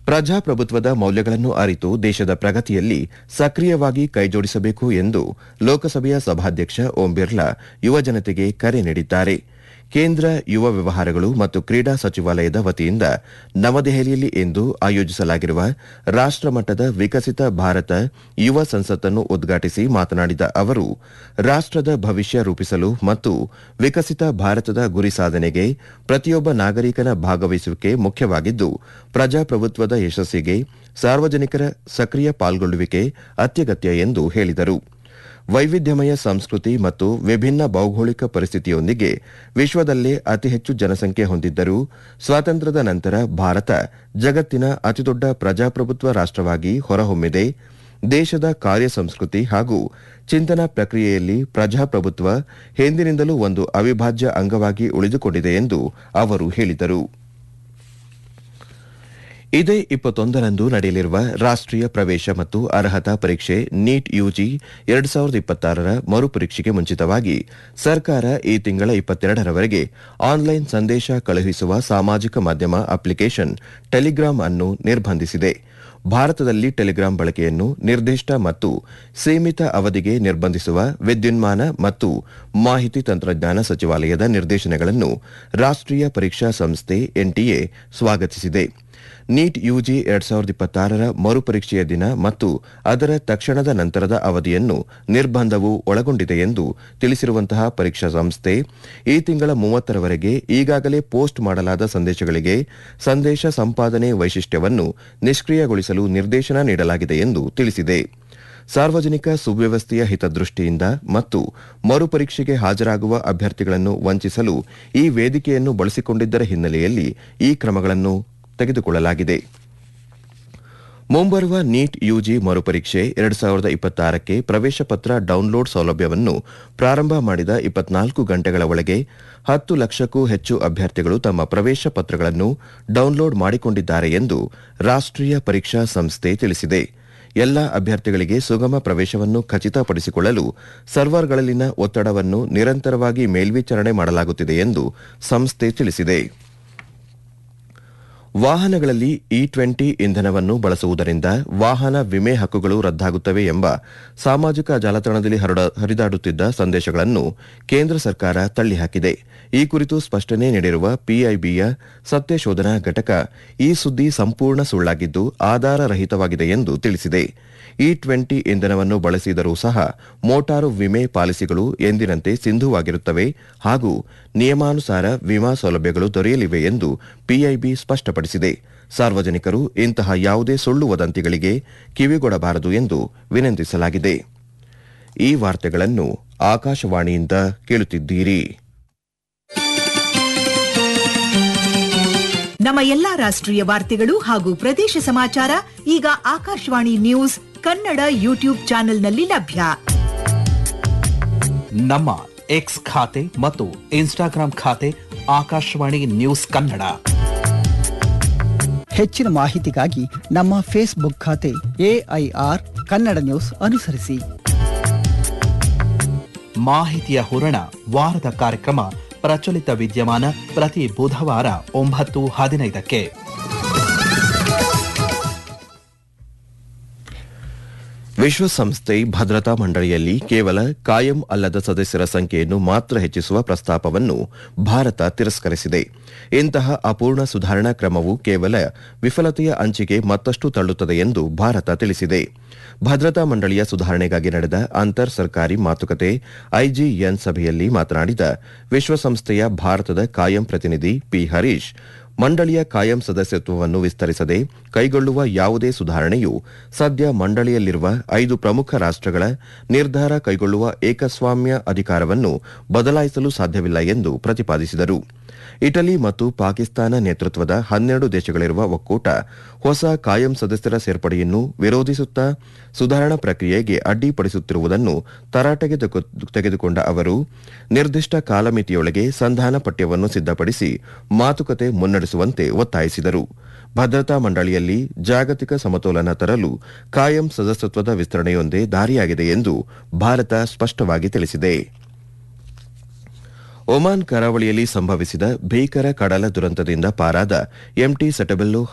ಪ್ರಜಾಪ್ರಭುತ್ವದ ಮೌಲ್ಯಗಳನ್ನು ಅರಿತು ದೇಶದ ಪ್ರಗತಿಯಲ್ಲಿ ಸಕ್ರಿಯವಾಗಿ ಕೈಜೋಡಿಸಬೇಕು ಎಂದು ಲೋಕಸಭೆಯ ಸಭಾಧ್ಯಕ್ಷ ಓಂ ಬಿರ್ಲಾ ಯುವಜನತೆಗೆ ಕರೆ ನೀಡಿದ್ದಾರೆ ಕೇಂದ್ರ ಯುವ ವ್ಯವಹಾರಗಳು ಮತ್ತು ಕ್ರೀಡಾ ಸಚಿವಾಲಯದ ವತಿಯಿಂದ ನವದೆಹಲಿಯಲ್ಲಿ ಇಂದು ಆಯೋಜಿಸಲಾಗಿರುವ ರಾಷ್ಟಮಟ್ಟದ ವಿಕಸಿತ ಭಾರತ ಯುವ ಸಂಸತ್ತನ್ನು ಉದ್ಘಾಟಿಸಿ ಮಾತನಾಡಿದ ಅವರು ರಾಷ್ಟದ ಭವಿಷ್ಯ ರೂಪಿಸಲು ಮತ್ತು ವಿಕಸಿತ ಭಾರತದ ಗುರಿ ಸಾಧನೆಗೆ ಪ್ರತಿಯೊಬ್ಬ ನಾಗರಿಕನ ಭಾಗವಹಿಸುವಿಕೆ ಮುಖ್ಯವಾಗಿದ್ದು ಪ್ರಜಾಪ್ರಭುತ್ವದ ಯಶಸ್ಸಿಗೆ ಸಾರ್ವಜನಿಕರ ಸಕ್ರಿಯ ಪಾಲ್ಗೊಳ್ಳುವಿಕೆ ಅತ್ಯಗತ್ಯ ಎಂದು ಹೇಳಿದರು ವೈವಿಧ್ಯಮಯ ಸಂಸ್ಕೃತಿ ಮತ್ತು ವಿಭಿನ್ನ ಭೌಗೋಳಿಕ ಪರಿಸ್ಥಿತಿಯೊಂದಿಗೆ ವಿಶ್ವದಲ್ಲೇ ಅತಿ ಹೆಚ್ಚು ಜನಸಂಖ್ಯೆ ಹೊಂದಿದ್ದರೂ ಸ್ವಾತಂತ್ರ್ಯದ ನಂತರ ಭಾರತ ಜಗತ್ತಿನ ಅತಿದೊಡ್ಡ ಪ್ರಜಾಪ್ರಭುತ್ವ ರಾಷ್ಟವಾಗಿ ಹೊರಹೊಮ್ಮಿದೆ ದೇಶದ ಕಾರ್ಯ ಸಂಸ್ಕೃತಿ ಹಾಗೂ ಚಿಂತನಾ ಪ್ರಕ್ರಿಯೆಯಲ್ಲಿ ಪ್ರಜಾಪ್ರಭುತ್ವ ಹಿಂದಿನಿಂದಲೂ ಒಂದು ಅವಿಭಾಜ್ಯ ಅಂಗವಾಗಿ ಉಳಿದುಕೊಂಡಿದೆ ಎಂದು ಅವರು ಹೇಳಿದರು ಇದೇ ಇಪ್ಪತ್ತೊಂದರಂದು ನಡೆಯಲಿರುವ ರಾಷ್ಟೀಯ ಪ್ರವೇಶ ಮತ್ತು ಅರ್ಹತಾ ಪರೀಕ್ಷೆ ನೀಟ್ ಯುಜಿ ಎರಡು ಸಾವಿರದ ಇಪ್ಪತ್ತಾರರ ಮರುಪರೀಕ್ಷೆಗೆ ಮುಂಚಿತವಾಗಿ ಸರ್ಕಾರ ಈ ತಿಂಗಳ ಇಪ್ಪತ್ತೆರಡರವರೆಗೆ ಆನ್ಲೈನ್ ಸಂದೇಶ ಕಳುಹಿಸುವ ಸಾಮಾಜಿಕ ಮಾಧ್ಯಮ ಅಪ್ಲಿಕೇಶನ್ ಟೆಲಿಗ್ರಾಮ್ ಅನ್ನು ನಿರ್ಬಂಧಿಸಿದೆ ಭಾರತದಲ್ಲಿ ಟೆಲಿಗ್ರಾಂ ಬಳಕೆಯನ್ನು ನಿರ್ದಿಷ್ಟ ಮತ್ತು ಸೀಮಿತ ಅವಧಿಗೆ ನಿರ್ಬಂಧಿಸುವ ವಿದ್ಯುನ್ಮಾನ ಮತ್ತು ಮಾಹಿತಿ ತಂತ್ರಜ್ಞಾನ ಸಚಿವಾಲಯದ ನಿರ್ದೇಶನಗಳನ್ನು ರಾಷ್ಟೀಯ ಪರೀಕ್ಷಾ ಸಂಸ್ಥೆ ಎನ್ಟಿಎ ಸ್ವಾಗತಿಸಿದೆ ನೀಟ್ ಯುಜಿ ಎರಡ್ ಸಾವಿರದ ಇಪ್ಪತ್ತಾರರ ಮರುಪರೀಕ್ಷೆಯ ದಿನ ಮತ್ತು ಅದರ ತಕ್ಷಣದ ನಂತರದ ಅವಧಿಯನ್ನು ನಿರ್ಬಂಧವು ಒಳಗೊಂಡಿದೆ ಎಂದು ತಿಳಿಸಿರುವಂತಹ ಪರೀಕ್ಷಾ ಸಂಸ್ಥೆ ಈ ತಿಂಗಳ ಮೂವತ್ತರವರೆಗೆ ಈಗಾಗಲೇ ಪೋಸ್ಟ್ ಮಾಡಲಾದ ಸಂದೇಶಗಳಿಗೆ ಸಂದೇಶ ಸಂಪಾದನೆ ವೈಶಿಷ್ಟ್ಯವನ್ನು ನಿಷ್ಕ್ರಿಯಗೊಳಿಸಲು ನಿರ್ದೇಶನ ನೀಡಲಾಗಿದೆ ಎಂದು ತಿಳಿಸಿದೆ ಸಾರ್ವಜನಿಕ ಸುವ್ಯವಸ್ಥೆಯ ಹಿತದೃಷ್ಟಿಯಿಂದ ಮತ್ತು ಮರುಪರೀಕ್ಷೆಗೆ ಹಾಜರಾಗುವ ಅಭ್ಯರ್ಥಿಗಳನ್ನು ವಂಚಿಸಲು ಈ ವೇದಿಕೆಯನ್ನು ಬಳಸಿಕೊಂಡಿದ್ದರ ಹಿನ್ನೆಲೆಯಲ್ಲಿ ಈ ಕ್ರಮಗಳನ್ನು ತೆಗೆದುಕೊಳ್ಳಲಾಗಿದೆ ಮುಂಬರುವ ನೀಟ್ ಯುಜಿ ಮರುಪರೀಕ್ಷೆ ಎರಡು ಸಾವಿರದ ಇಪ್ಪತ್ತಾರಕ್ಕೆ ಪ್ರವೇಶ ಪತ್ರ ಡೌನ್ಲೋಡ್ ಸೌಲಭ್ಯವನ್ನು ಪ್ರಾರಂಭ ಮಾಡಿದ ಇಪ್ಪತ್ನಾಲ್ಕು ಗಂಟೆಗಳ ಒಳಗೆ ಹತ್ತು ಲಕ್ಷಕ್ಕೂ ಹೆಚ್ಚು ಅಭ್ಯರ್ಥಿಗಳು ತಮ್ಮ ಪ್ರವೇಶ ಪತ್ರಗಳನ್ನು ಡೌನ್ಲೋಡ್ ಮಾಡಿಕೊಂಡಿದ್ದಾರೆ ಎಂದು ರಾಷ್ಟೀಯ ಪರೀಕ್ಷಾ ಸಂಸ್ಥೆ ತಿಳಿಸಿದೆ ಎಲ್ಲ ಅಭ್ಯರ್ಥಿಗಳಿಗೆ ಸುಗಮ ಪ್ರವೇಶವನ್ನು ಖಚಿತಪಡಿಸಿಕೊಳ್ಳಲು ಸರ್ವರ್ಗಳಲ್ಲಿನ ಒತ್ತಡವನ್ನು ನಿರಂತರವಾಗಿ ಮೇಲ್ವಿಚಾರಣೆ ಮಾಡಲಾಗುತ್ತಿದೆ ಎಂದು ಸಂಸ್ಥೆ ತಿಳಿಸಿದೆ ವಾಹನಗಳಲ್ಲಿ ಇ ಟ್ವೆಂಟಿ ಇಂಧನವನ್ನು ಬಳಸುವುದರಿಂದ ವಾಹನ ವಿಮೆ ಹಕ್ಕುಗಳು ರದ್ದಾಗುತ್ತವೆ ಎಂಬ ಸಾಮಾಜಿಕ ಜಾಲತಾಣದಲ್ಲಿ ಹರಿದಾಡುತ್ತಿದ್ದ ಸಂದೇಶಗಳನ್ನು ಕೇಂದ್ರ ಸರ್ಕಾರ ತಳ್ಳಿಹಾಕಿದೆ ಈ ಕುರಿತು ಸ್ಪಷ್ಟನೆ ನೀಡಿರುವ ಪಿಐಬಿಯ ಸತ್ಯಶೋಧನಾ ಘಟಕ ಈ ಸುದ್ದಿ ಸಂಪೂರ್ಣ ಸುಳ್ಳಾಗಿದ್ದು ಆಧಾರ ರಹಿತವಾಗಿದೆ ಎಂದು ತಿಳಿಸಿದೆ ಇ ಟ್ವೆಂಟಿ ಇಂಧನವನ್ನು ಬಳಸಿದರೂ ಸಹ ಮೋಟಾರು ವಿಮೆ ಪಾಲಿಸಿಗಳು ಎಂದಿನಂತೆ ಸಿಂಧುವಾಗಿರುತ್ತವೆ ಹಾಗೂ ನಿಯಮಾನುಸಾರ ವಿಮಾ ಸೌಲಭ್ಯಗಳು ದೊರೆಯಲಿವೆ ಎಂದು ಪಿಐಬಿ ಸ್ಪಷ್ಟಪಡಿಸಿದೆ ಸಾರ್ವಜನಿಕರು ಇಂತಹ ಯಾವುದೇ ಸುಳ್ಳು ವದಂತಿಗಳಿಗೆ ಕಿವಿಗೊಡಬಾರದು ಎಂದು ವಿನಂತಿಸಲಾಗಿದೆ ಈ ವಾರ್ತೆಗಳನ್ನು ಆಕಾಶವಾಣಿಯಿಂದ ಕೇಳುತ್ತಿದ್ದೀರಿ ನಮ್ಮ ಎಲ್ಲಾ ರಾಷ್ಟ್ರೀಯ ವಾರ್ತೆಗಳು ಹಾಗೂ ಪ್ರದೇಶ ಸಮಾಚಾರ ಈಗ ಆಕಾಶವಾಣಿ ನ್ಯೂಸ್ ಕನ್ನಡ ಯೂಟ್ಯೂಬ್ ಚಾನೆಲ್ನಲ್ಲಿ ಲಭ್ಯ ನಮ್ಮ ಎಕ್ಸ್ ಖಾತೆ ಮತ್ತು ಇನ್ಸ್ಟಾಗ್ರಾಂ ಖಾತೆ ಆಕಾಶವಾಣಿ ನ್ಯೂಸ್ ಕನ್ನಡ ಹೆಚ್ಚಿನ ಮಾಹಿತಿಗಾಗಿ ನಮ್ಮ ಫೇಸ್ಬುಕ್ ಖಾತೆ ಎಐಆರ್ ಕನ್ನಡ ನ್ಯೂಸ್ ಅನುಸರಿಸಿ ಮಾಹಿತಿಯ ಹೂರಣ ವಾರದ ಕಾರ್ಯಕ್ರಮ ಪ್ರಚಲಿತ ವಿದ್ಯಮಾನ ಪ್ರತಿ ಬುಧವಾರ ಒಂಬತ್ತು ಹದಿನೈದಕ್ಕೆ ವಿಶ್ವಸಂಸ್ಥೆ ಭದ್ರತಾ ಮಂಡಳಿಯಲ್ಲಿ ಕೇವಲ ಕಾಯಂ ಅಲ್ಲದ ಸದಸ್ಯರ ಸಂಖ್ಯೆಯನ್ನು ಮಾತ್ರ ಹೆಚ್ಚಿಸುವ ಪ್ರಸ್ತಾಪವನ್ನು ಭಾರತ ತಿರಸ್ಕರಿಸಿದೆ ಇಂತಹ ಅಪೂರ್ಣ ಸುಧಾರಣಾ ಕ್ರಮವು ಕೇವಲ ವಿಫಲತೆಯ ಅಂಚಿಗೆ ಮತ್ತಷ್ಟು ತಳ್ಳುತ್ತದೆ ಎಂದು ಭಾರತ ತಿಳಿಸಿದೆ ಭದ್ರತಾ ಮಂಡಳಿಯ ಸುಧಾರಣೆಗಾಗಿ ನಡೆದ ಅಂತರ್ ಸರ್ಕಾರಿ ಮಾತುಕತೆ ಐಜಿಎನ್ ಸಭೆಯಲ್ಲಿ ಮಾತನಾಡಿದ ವಿಶ್ವಸಂಸ್ಥೆಯ ಭಾರತದ ಕಾಯಂ ಪ್ರತಿನಿಧಿ ಪಿ ಹರೀಶ್ ಮಂಡಳಿಯ ಕಾಯಂ ಸದಸ್ಯತ್ವವನ್ನು ವಿಸ್ತರಿಸದೆ ಕೈಗೊಳ್ಳುವ ಯಾವುದೇ ಸುಧಾರಣೆಯು ಸದ್ಯ ಮಂಡಳಿಯಲ್ಲಿರುವ ಐದು ಪ್ರಮುಖ ರಾಷ್ಟಗಳ ನಿರ್ಧಾರ ಕೈಗೊಳ್ಳುವ ಏಕಸ್ವಾಮ್ಯ ಅಧಿಕಾರವನ್ನು ಬದಲಾಯಿಸಲು ಸಾಧ್ಯವಿಲ್ಲ ಎಂದು ಪ್ರತಿಪಾದಿಸಿದರು ಇಟಲಿ ಮತ್ತು ಪಾಕಿಸ್ತಾನ ನೇತೃತ್ವದ ಹನ್ನೆರಡು ದೇಶಗಳಿರುವ ಒಕ್ಕೂಟ ಹೊಸ ಕಾಯಂ ಸದಸ್ಯರ ಸೇರ್ಪಡೆಯನ್ನು ವಿರೋಧಿಸುತ್ತಾ ಸುಧಾರಣಾ ಪ್ರಕ್ರಿಯೆಗೆ ಅಡ್ಡಿಪಡಿಸುತ್ತಿರುವುದನ್ನು ತರಾಟೆಗೆ ತೆಗೆದುಕೊಂಡ ಅವರು ನಿರ್ದಿಷ್ಟ ಕಾಲಮಿತಿಯೊಳಗೆ ಸಂಧಾನ ಪಠ್ಯವನ್ನು ಸಿದ್ದಪಡಿಸಿ ಮಾತುಕತೆ ಮುನ್ನಡೆಸುವಂತೆ ಒತ್ತಾಯಿಸಿದರು ಭದ್ರತಾ ಮಂಡಳಿಯಲ್ಲಿ ಜಾಗತಿಕ ಸಮತೋಲನ ತರಲು ಕಾಯಂ ಸದಸ್ಯತ್ವದ ವಿಸ್ತರಣೆಯೊಂದೇ ದಾರಿಯಾಗಿದೆ ಎಂದು ಭಾರತ ಸ್ಪಷ್ಟವಾಗಿ ತಿಳಿಸಿದೆ ಒಮಾನ್ ಕರಾವಳಿಯಲ್ಲಿ ಸಂಭವಿಸಿದ ಭೀಕರ ಕಡಲ ದುರಂತದಿಂದ ಪಾರಾದ ಎಂಟಿ ಸೆಟಬೆಲ್ಲೋ